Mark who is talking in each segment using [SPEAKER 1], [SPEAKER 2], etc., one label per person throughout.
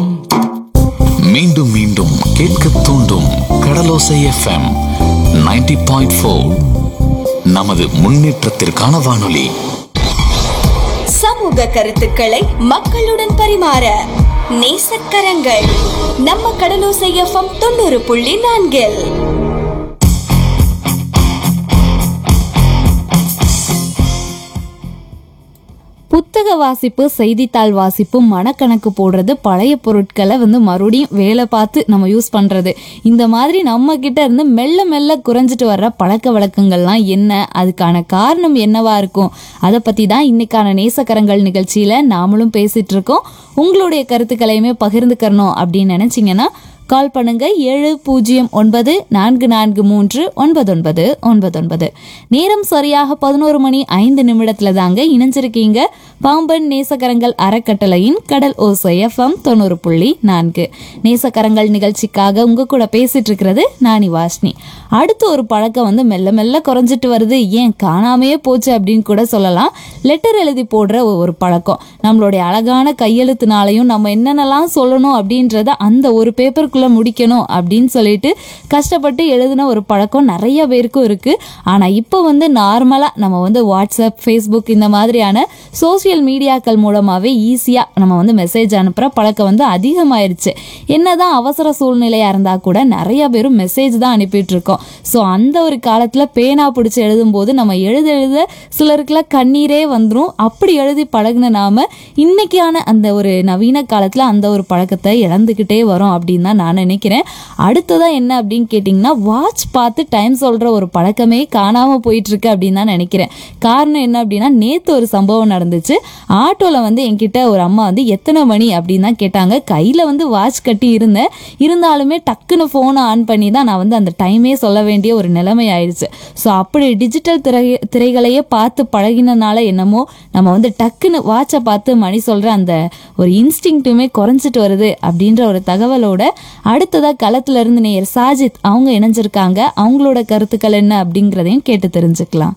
[SPEAKER 1] மீண்டும் மீண்டும் கேட்க தூண்டும் கடலோசை எஃப்எம் 90.4 பாயிண்ட் நமது முன்னேற்றத்திற்கான வானொலி
[SPEAKER 2] சமூக கருத்துக்களை மக்களுடன் பரிமாற நேசக்கரங்கள் நம்ம கடலோசை எஃப்எம் தொண்ணூறு புள்ளி நான்கில்
[SPEAKER 3] புத்தக வாசிப்பு செய்தித்தாள் வாசிப்பு மனக்கணக்கு போடுறது பழைய பொருட்களை வந்து மறுபடியும் வேலை பார்த்து நம்ம யூஸ் பண்றது இந்த மாதிரி நம்ம கிட்ட இருந்து மெல்ல மெல்ல குறைஞ்சிட்டு வர்ற பழக்க வழக்கங்கள்லாம் என்ன அதுக்கான காரணம் என்னவா இருக்கும் அதை பத்தி தான் இன்னைக்கான நேசக்கரங்கள் நிகழ்ச்சியில நாமளும் பேசிட்டு இருக்கோம் உங்களுடைய கருத்துக்களையுமே பகிர்ந்துக்கணும் அப்படின்னு நினைச்சீங்கன்னா கால் பண்ணுங்க ஏழு பூஜ்ஜியம் ஒன்பது நான்கு நான்கு மூன்று ஒன்பது ஒன்பது ஒன்பது ஒன்பது நேரம் சரியாக பதினோரு மணி ஐந்து நிமிடத்துல தாங்க இணைஞ்சிருக்கீங்க பாம்பன் நேசக்கரங்கள் அறக்கட்டளையின் கடல் ஓசை எஃப்எம் தொண்ணூறு புள்ளி நான்கு நேசக்கரங்கள் நிகழ்ச்சிக்காக உங்க கூட பேசிட்டு இருக்கிறது நானி வாஷ்னி அடுத்து ஒரு பழக்கம் வந்து மெல்ல மெல்ல குறைஞ்சிட்டு வருது ஏன் காணாமையே போச்சு அப்படின்னு கூட சொல்லலாம் லெட்டர் எழுதி போடுற ஒரு பழக்கம் நம்மளுடைய அழகான கையெழுத்துனாலையும் நம்ம என்னென்னலாம் சொல்லணும் அப்படின்றத அந்த ஒரு பேப்பருக்குள்ள முடிக்கணும் அப்படின்னு சொல்லிட்டு கஷ்டப்பட்டு எழுதின ஒரு பழக்கம் நிறைய பேருக்கும் இருக்கு ஆனா இப்போ வந்து நார்மலா நம்ம வந்து வாட்ஸ்அப் ஃபேஸ்புக் இந்த மாதிரியான சோசியல் மீடியாக்கள் மூலமாவே ஈஸியா நம்ம வந்து மெசேஜ் அனுப்புற பழக்கம் வந்து அதிகமாயிருச்சு என்னதான் அவசர சூழ்நிலையா இருந்தா கூட நிறைய பேரும் மெசேஜ் தான் அனுப்பிட்டு இருக்கோம் ஸோ அந்த ஒரு காலத்துல பேனா பிடிச்சி எழுதும்போது நம்ம எழுத எழுத சிலருக்குலாம் கண்ணீரே வந்துடும் அப்படி எழுதி பழகுன நாம இன்னைக்கான அந்த ஒரு நவீன காலத்துல அந்த ஒரு பழக்கத்தை இழந்துக்கிட்டே வரோம் அப்படின்னு தான் நான் நினைக்கிறேன் அடுத்ததா என்ன அப்படின்னு கேட்டிங்கன்னா வாட்ச் பார்த்து டைம் சொல்ற ஒரு பழக்கமே காணாம போயிட்டு இருக்கு அப்படின்னு தான் நினைக்கிறேன் காரணம் என்ன அப்படின்னா நேத்து ஒரு சம்பவம் நடந்துச்சு ஆட்டோல வந்து என்கிட்ட ஒரு அம்மா வந்து எத்தனை மணி அப்படின்னு தான் கேட்டாங்க கையில வந்து வாட்ச் கட்டி இருந்தேன் இருந்தாலுமே டக்குன்னு ஃபோனை ஆன் பண்ணி தான் நான் வந்து அந்த டைமே சொல்ல வேண்டிய ஒரு நிலைமை ஆயிடுச்சு ஸோ அப்படி டிஜிட்டல் திரை திரைகளையே பார்த்து பழகினனால என்னமோ நம்ம வந்து டக்குன்னு வாட்சை பார்த்து மணி சொல்ற அந்த ஒரு இன்ஸ்டிங்ட்டுமே குறைஞ்சிட்டு வருது அப்படின்ற ஒரு தகவலோட அடுத்ததா களத்துல இருந்து நேயர் சாஜித் அவங்க இணைஞ்சிருக்காங்க அவங்களோட கருத்துக்கள் என்ன அப்படிங்கிறதையும் கேட்டு தெரிஞ்சுக்கலாம்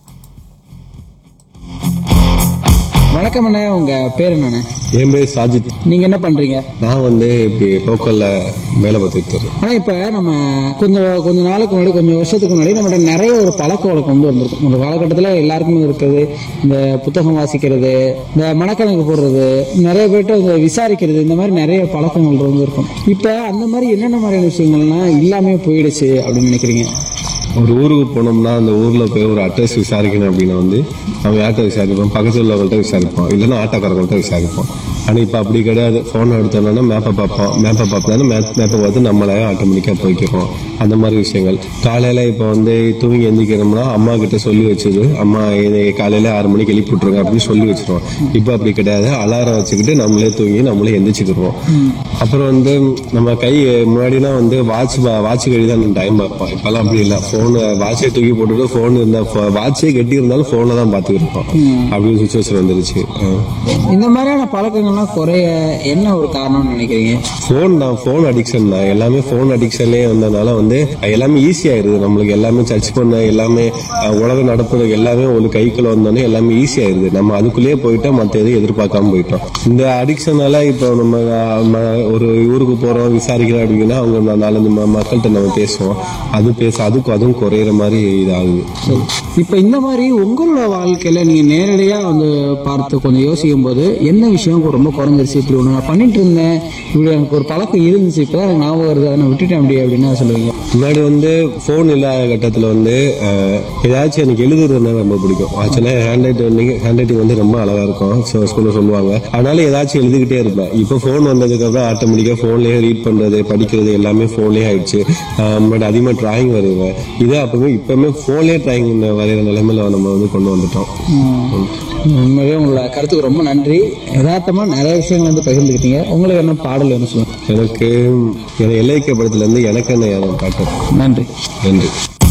[SPEAKER 4] வணக்கம் அண்ணே உங்க பேர் என்னண்ணே
[SPEAKER 5] என் பேர் சாஜித்
[SPEAKER 4] நீங்க என்ன பண்றீங்க
[SPEAKER 5] நான் வந்து இப்படி லோக்கல்ல வேலை பார்த்துட்டு இருக்கேன்
[SPEAKER 4] ஆனா இப்ப நம்ம கொஞ்சம் கொஞ்ச நாளுக்கு முன்னாடி கொஞ்சம் வருஷத்துக்கு முன்னாடி நம்மகிட்ட நிறைய ஒரு பழக்க வழக்கம் வந்து வந்திருக்கும் ஒரு காலகட்டத்தில் எல்லாருக்குமே இருக்குது இந்த புத்தகம் வாசிக்கிறது இந்த மனக்கணக்கு போடுறது நிறைய பேர்ட்ட இந்த விசாரிக்கிறது இந்த மாதிரி நிறைய பழக்கங்கள் வந்து இருக்கும் இப்ப அந்த மாதிரி என்னென்ன மாதிரியான விஷயங்கள்லாம் இல்லாமே போயிடுச்சு அப்படின்னு நினைக்கிறீங்க
[SPEAKER 5] ஒரு ஊருக்கு போனோம்னா அந்த ஊர்ல போய் ஒரு அட்ரஸ் விசாரிக்கணும் அப்படின்னா வந்து நம்ம யார்கிட்ட விசாரிப்போம் பக்கத்தில் உள்ளவங்கள்ட்ட விசாரிப்போம் இல்லைன்னா ஆட்டோக்காரங்கள்ட்ட விசாரிப்போம் ஆனா இப்ப அப்படி கிடையாது போன் எடுத்தோம்னா மேப்பை பார்ப்போம் மேப்பை பார்ப்போம் மேப் மேப்பை பார்த்து நம்மளே ஆட்டோமேட்டிக்கா போய்க்கிறோம் அந்த மாதிரி விஷயங்கள் காலையில இப்ப வந்து தூங்கி எந்திரிக்கிறோம்னா அம்மா கிட்ட சொல்லி வச்சது அம்மா இதை காலையில ஆறு மணிக்கு எழுப்பி விட்டுருங்க அப்படின்னு சொல்லி வச்சிருவோம் இப்ப அப்படி கிடையாது அலாரம் வச்சுக்கிட்டு நம்மளே தூங்கி நம்மளே எந்திரிச்சுக்கிடுவோம் அப்புறம் வந்து நம்ம கை முன்னாடிலாம் வந்து வாட்ச் வாட்ச் கழி தான் டைம் பார்ப்போம் இப்பெல்லாம் அப்படி இல்லை போன் வாட்சை தூக்கி போட்டுட்டு போன் இருந்தா வாட்சே கட்டி இருந்தாலும் போன்ல தான் பார்த்துக்கிட்டு இருக்கோம் அப்படின்னு சுச்சுவேஷன் வந்துருச்சு
[SPEAKER 4] இந்த மாதிரியான பழக்கங்கள்லாம் குறைய என்ன ஒரு காரணம்னு நினைக்கிறீங்க
[SPEAKER 5] போன் தான் போன் அடிக்ஷன் தான் எல்லாமே போன் அடிக்ஷன்லயே வந்ததுனால வந்து எல்லாமே ஈஸியாயிருது நம்மளுக்கு எல்லாமே சர்ச் பண்ண எல்லாமே அஹ், உலக நடப்புறது எல்லாமே ஒரு கைக்குள்ள வந்தோடனே எல்லாமே ஈஸியாயிருது நம்ம அதுக்குள்ளேயே போயிட்டா மத்த எதுவும் எதிர்பார்க்காம போயிட்டோம் இந்த அடிக்ஷனால இப்போ நம்ம அஹ், ம- ஒரு ஊருக்கு போறோம் விசாரிக்கிறோம் அப்படின்னா அவங்க நா- நாலஞ்சு ம- மக்கள்கிட்ட நம்ம பேசுவோம் அது பேச அதுக்கும் அதுவும் குறையிற மாதிரி இதாகுது
[SPEAKER 4] சரி. இப்ப இந்த மாதிரி உங்களோட வாழ்க்கையில நீங்க நேரடியா வந்து பார்த்து கொஞ்சம் யோசிக்கும் போது என்ன விஷயம் ரொம்ப குறைஞ்சிருச்சு இப்படி ஒண்ணு நான் பண்ணிட்டு இருந்தேன் இப்படி எனக்கு ஒரு பழக்கம் இருந்துச்சு இப்பதான் எனக்கு ஞாபகம் வருது அதை நான் விட்டுட்டேன் அப்படி அப்படின்னு சொல்லுவீங்க
[SPEAKER 5] முன்னாடி வந்து போன் இல்லாத கட்டத்துல வந்து அஹ், ஏதாச்சும் எனக்கு எழுதுறதுனா ரொம்ப பிடிக்கும் ஆக்சுவலா ஹேண்ட் ரைட்டிங் ஹேண்ட் ரைட்டிங் வந்து ரொம்ப அழகா இருக்கும் ஸ்கூல்ல சொல்லுவாங்க அதனால ஏதாச்சும் எழுதிக்கிட்டே இருப்பேன் இப்போ போன் வந்ததுக்கு அப்புறம் ஆட்டோமேட்டிக்கா போன்லயே ரீட் பண்றது படிக்கிறது எல்லாமே போன்லயே ஆயிடுச்சு பட் அதிகமா டிராயிங் வருவேன் இதே அப்பவே இப்பவுமே போன்லயே டிராயிங் வரைகிற நிலைமையில நம்ம வந்து கொண்டு வந்துட்டோம் ம்.
[SPEAKER 4] உண்மையிலே உங்களோட கருத்துக்கு ரொம்ப நன்றி யதார்த்தமா நிறைய விஷயங்கள் வந்து பகிர்ந்துக்கிட்டீங்க உங்களுக்கு என்ன பாடல் என்ன சொல்லுங்க
[SPEAKER 5] எனக்கு எனக்கு எல்லைக்க படத்துல இருந்து எனக்கு என்ன யாரும் பாட்டு
[SPEAKER 4] நன்றி
[SPEAKER 5] நன்றி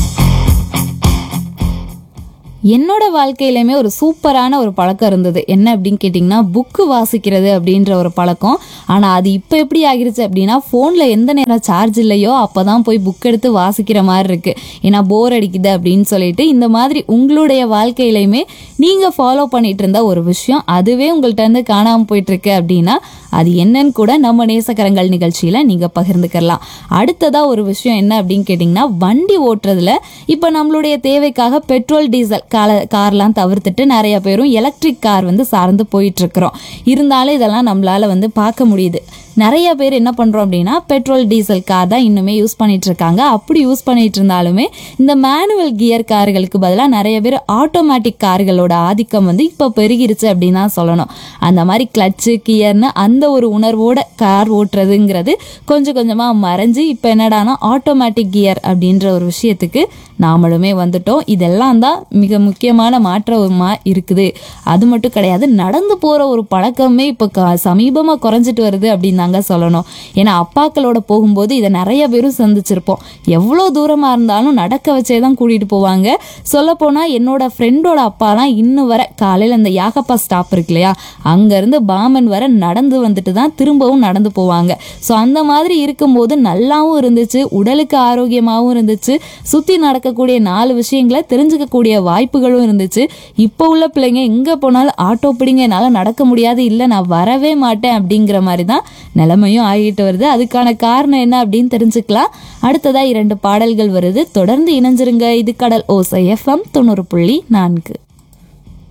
[SPEAKER 3] என்னோட வாழ்க்கையிலுமே ஒரு சூப்பரான ஒரு பழக்கம் இருந்தது என்ன அப்படின்னு கேட்டிங்கன்னா புக்கு வாசிக்கிறது அப்படின்ற ஒரு பழக்கம் ஆனால் அது இப்போ எப்படி ஆகிருச்சு அப்படின்னா ஃபோனில் எந்த நேரம் சார்ஜ் இல்லையோ அப்போ தான் போய் புக் எடுத்து வாசிக்கிற மாதிரி இருக்குது ஏன்னா போர் அடிக்குது அப்படின்னு சொல்லிட்டு இந்த மாதிரி உங்களுடைய வாழ்க்கையிலையுமே நீங்கள் ஃபாலோ பண்ணிட்டு இருந்த ஒரு விஷயம் அதுவே உங்கள்கிட்ட இருந்து காணாமல் போயிட்டுருக்கு அப்படின்னா அது என்னன்னு கூட நம்ம நேசக்கரங்கள் நிகழ்ச்சியில நீங்க பகிர்ந்துக்கலாம் அடுத்ததா ஒரு விஷயம் என்ன அப்படின்னு கேட்டிங்கன்னா வண்டி ஓட்டுறதுல இப்போ நம்மளுடைய தேவைக்காக பெட்ரோல் டீசல் கால கார்லாம் தவிர்த்துட்டு நிறைய பேரும் எலக்ட்ரிக் கார் வந்து சார்ந்து போயிட்டு இருக்கிறோம் இருந்தாலும் இதெல்லாம் நம்மளால வந்து பார்க்க முடியுது நிறைய பேர் என்ன பண்றோம் அப்படின்னா பெட்ரோல் டீசல் கார் தான் இன்னுமே யூஸ் பண்ணிட்டு இருக்காங்க அப்படி யூஸ் பண்ணிட்டு இருந்தாலுமே இந்த மேனுவல் கியர் கார்களுக்கு பதிலாக நிறைய பேர் ஆட்டோமேட்டிக் கார்களோட ஆதிக்கம் வந்து இப்போ பெருகிருச்சு அப்படின்னு தான் சொல்லணும் அந்த மாதிரி கிளச்சு கியர்னு அந்த ஒரு உணர்வோட கார் ஓட்டுறதுங்கிறது கொஞ்சம் கொஞ்சமாக மறைஞ்சு இப்போ என்னடானா ஆட்டோமேட்டிக் கியர் அப்படின்ற ஒரு விஷயத்துக்கு நாமளுமே வந்துட்டோம் இதெல்லாம் தான் மிக முக்கியமான மாற்றமா இருக்குது அது மட்டும் கிடையாது நடந்து போகிற ஒரு பழக்கமே இப்போ க சமீபமாக குறைஞ்சிட்டு வருது அப்படின்னு தாங்க சொல்லணும் ஏன்னா அப்பாக்களோட போகும்போது இதை நிறைய பேரும் சந்திச்சிருப்போம் எவ்வளோ தூரமாக இருந்தாலும் நடக்க வச்சே தான் கூட்டிகிட்டு போவாங்க சொல்லப்போனால் என்னோட ஃப்ரெண்டோட அப்பாலாம் இன்னும் வர காலையில் இந்த யாகப்பா ஸ்டாப் இருக்கு இல்லையா அங்கேருந்து பாமன் வர நடந்து வந்துட்டு தான் திரும்பவும் நடந்து போவாங்க ஸோ அந்த மாதிரி இருக்கும்போது நல்லாவும் இருந்துச்சு உடலுக்கு ஆரோக்கியமாகவும் இருந்துச்சு சுற்றி நடக்கக்கூடிய நாலு விஷயங்களை தெரிஞ்சுக்கக்கூடிய வாய்ப்புகளும் இருந்துச்சு இப்போ உள்ள பிள்ளைங்க எங்கே போனாலும் ஆட்டோ பிடிங்க என்னால் நடக்க முடியாது இல்லை நான் வரவே மாட்டேன் அப்படிங்கிற மாதிரி தான் நிலைமையும் ஆகிட்டு வருது அதுக்கான காரணம் என்ன அப்படின்னு தெரிஞ்சுக்கலாம் அடுத்ததா இரண்டு பாடல்கள் வருது தொடர்ந்து இணைஞ்சிருங்க இது கடல் ஓசை எஃப்எம் தொண்ணூறு புள்ளி நான்கு